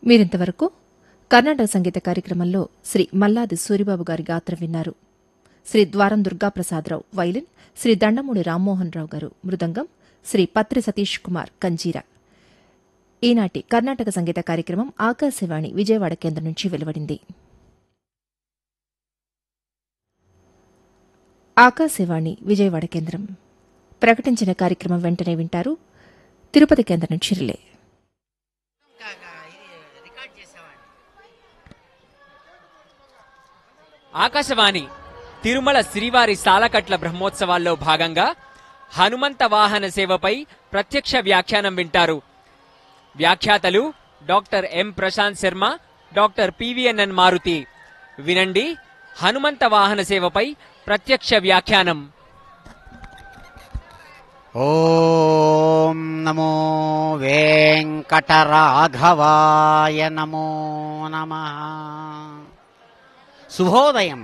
మీరింతవరకు కర్ణాటక సంగీత కార్యక్రమంలో శ్రీ మల్లాది సూరిబాబు గారి గాత్రం విన్నారు శ్రీ ద్వారం దుర్గాప్రసాదరావు వైలిన్ శ్రీ దండమూడి రామ్మోహన్ రావు గారు మృదంగం శ్రీ పత్రి సతీష్ కుమార్ కంజీరా ఈనాటి కర్ణాటక సంగీత కార్యక్రమం ఆకాశవాణి విజయవాడ కేంద్రం నుంచి వెలువడింది ఆకాశవాణి విజయవాడ కేంద్రం ప్రకటించిన కార్యక్రమం వెంటనే వింటారు తిరుపతి కేంద్రం నుంచి రిలే ఆకాశవాణి తిరుమల శ్రీవారి సాలకట్ల బ్రహ్మోత్సవాల్లో భాగంగా హనుమంత వాహన సేవపై ప్రత్యక్ష వ్యాఖ్యానం వింటారు వ్యాఖ్యాతలు doctor M Prashanth Sharma doctor PVNN Maruthi వినండి హనుమంత వాహన సేవపై ప్రత్యక్ష వ్యాఖ్యానం ఓం నమో వెంకటరాఘవాయ నమో నమ శుభోదయం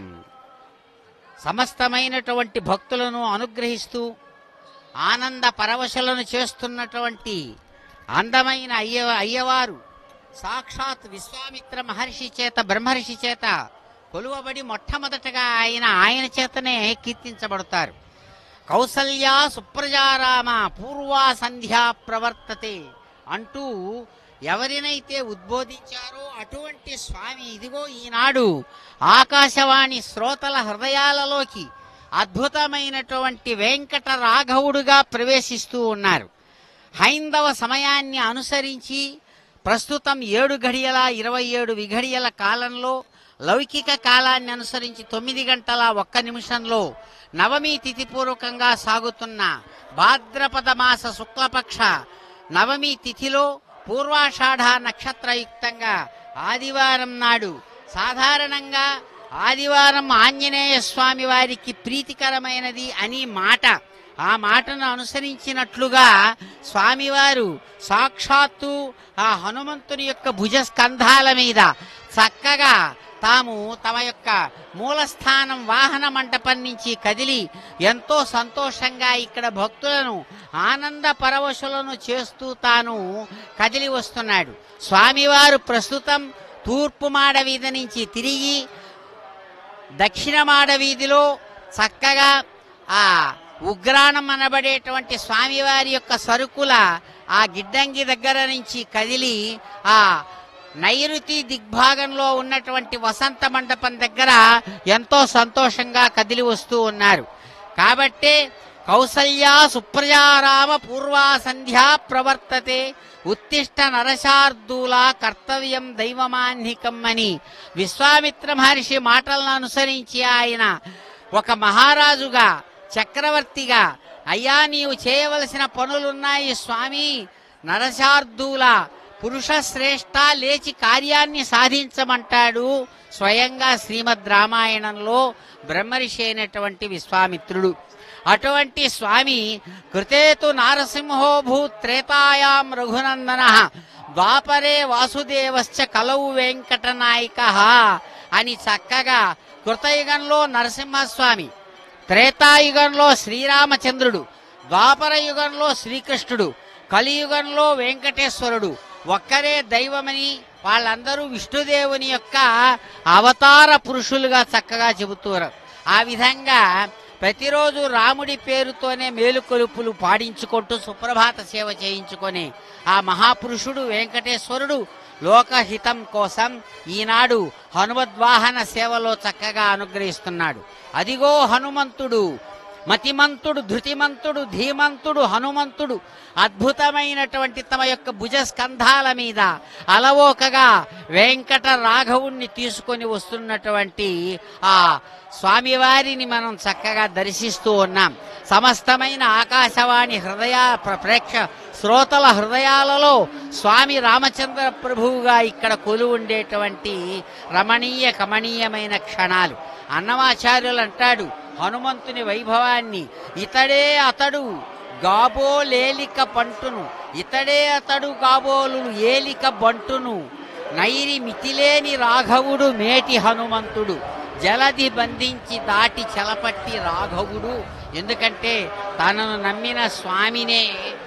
సమస్తమైనటువంటి భక్తులను అనుగ్రహిస్తూ ఆనంద పరవశలను చేస్తున్నటువంటి అందమైన అయ్య అయ్యవారు సాక్షాత్ విశ్వామిత్ర మహర్షి చేత బ్రహ్మర్షి చేత కొలువబడి మొట్టమొదటగా ఆయన ఆయన చేతనే కీర్తించబడతారు కౌసల్యా సుప్రజారామ పూర్వా సంధ్యా ప్రవర్తతే అంటూ ఎవరినైతే ఉద్బోధించారో అటువంటి స్వామి ఇదిగో ఈనాడు ఆకాశవాణి శ్రోతల హృదయాలలోకి అద్భుతమైనటువంటి వెంకట రాఘవుడుగా ప్రవేశిస్తూ ఉన్నారు హైందవ సమయాన్ని అనుసరించి ప్రస్తుతం ఏడు గడియల ఇరవై ఏడు విఘడియల కాలంలో లౌకిక కాలాన్ని అనుసరించి తొమ్మిది గంటల ఒక్క నిమిషంలో నవమి తిథి పూర్వకంగా సాగుతున్న భాద్రపద మాస శుక్లపక్ష నవమి తిథిలో పూర్వాషాఢ నక్షత్రయుక్తంగా ఆదివారం నాడు సాధారణంగా ఆదివారం ఆంజనేయ స్వామి వారికి ప్రీతికరమైనది అని మాట ఆ మాటను అనుసరించినట్లుగా స్వామివారు సాక్షాత్తు ఆ హనుమంతుని యొక్క భుజస్కంధాల మీద చక్కగా తాము తమ యొక్క మూలస్థానం వాహన మంటపం నుంచి కదిలి ఎంతో సంతోషంగా ఇక్కడ భక్తులను ఆనంద పరవశులను చేస్తూ తాను కదిలి వస్తున్నాడు స్వామివారు ప్రస్తుతం తూర్పు మాడ వీధి నుంచి తిరిగి దక్షిణ మాడ వీధిలో చక్కగా ఆ ఉగ్రాణం అనబడేటువంటి స్వామివారి యొక్క సరుకుల ఆ గిడ్డంగి దగ్గర నుంచి కదిలి ఆ నైరుతి దిగ్భాగంలో ఉన్నటువంటి వసంత మండపం దగ్గర ఎంతో సంతోషంగా కదిలి వస్తూ ఉన్నారు కాబట్టే కౌసల్యా సుప్రజారామ పూర్వా సంధ్యా ప్రవర్తతే ఉత్తిష్ట నరశార్దూల కర్తవ్యం దైవమాన్నికం అని విశ్వామిత్ర మహర్షి మాటలను అనుసరించి ఆయన ఒక మహారాజుగా చక్రవర్తిగా అయ్యా నీవు చేయవలసిన పనులున్నాయి స్వామి నరశార్దూల పురుష శ్రేష్ట లేచి కార్యాన్ని సాధించమంటాడు స్వయంగా శ్రీమద్ రామాయణంలో బ్రహ్మర్షి అయినటువంటి విశ్వామిత్రుడు అటువంటి స్వామి కృతేతు నారసింహో భూత్ త్రేతాయాం రఘునందన ద్వాపరే వాసుదేవశ్చ కలవు వెంకటనాయక అని చక్కగా కృతయుగంలో నరసింహస్వామి త్రేతాయుగంలో శ్రీరామచంద్రుడు ద్వాపర యుగంలో శ్రీకృష్ణుడు కలియుగంలో వెంకటేశ్వరుడు ఒక్కరే దైవమని వాళ్ళందరూ విష్ణుదేవుని యొక్క అవతార పురుషులుగా చక్కగా చెబుతారు ఆ విధంగా ప్రతిరోజు రాముడి పేరుతోనే మేలుకొలుపులు పాడించుకుంటూ సుప్రభాత సేవ చేయించుకొని ఆ మహాపురుషుడు వెంకటేశ్వరుడు లోకహితం కోసం ఈనాడు హనుమద్వాహన సేవలో చక్కగా అనుగ్రహిస్తున్నాడు అదిగో హనుమంతుడు మతిమంతుడు ధృతిమంతుడు ధీమంతుడు హనుమంతుడు అద్భుతమైనటువంటి తమ యొక్క భుజస్కంధాల మీద అలవోకగా వెంకట రాఘవుణ్ణి తీసుకొని వస్తున్నటువంటి ఆ స్వామివారిని మనం చక్కగా దర్శిస్తూ ఉన్నాం సమస్తమైన ఆకాశవాణి హృదయ ప్ర- ప్రేక్ష శ్రోతల హృదయాలలో స్వామి రామచంద్ర ప్రభువుగా ఇక్కడ కొలు ఉండేటువంటి రమణీయ కమనీయమైన క్షణాలు అన్నమాచార్యులు అంటాడు హనుమంతుని వైభవాన్ని ఇతడే అతడు గాబోలేలిక పంటును ఇతడే అతడు గాబోలు ఏలిక బంటును నైరి మితిలేని రాఘవుడు మేటి హనుమంతుడు జలది బంధించి దాటి చెలపట్టి రాఘవుడు ఎందుకంటే తనను నమ్మిన స్వామినే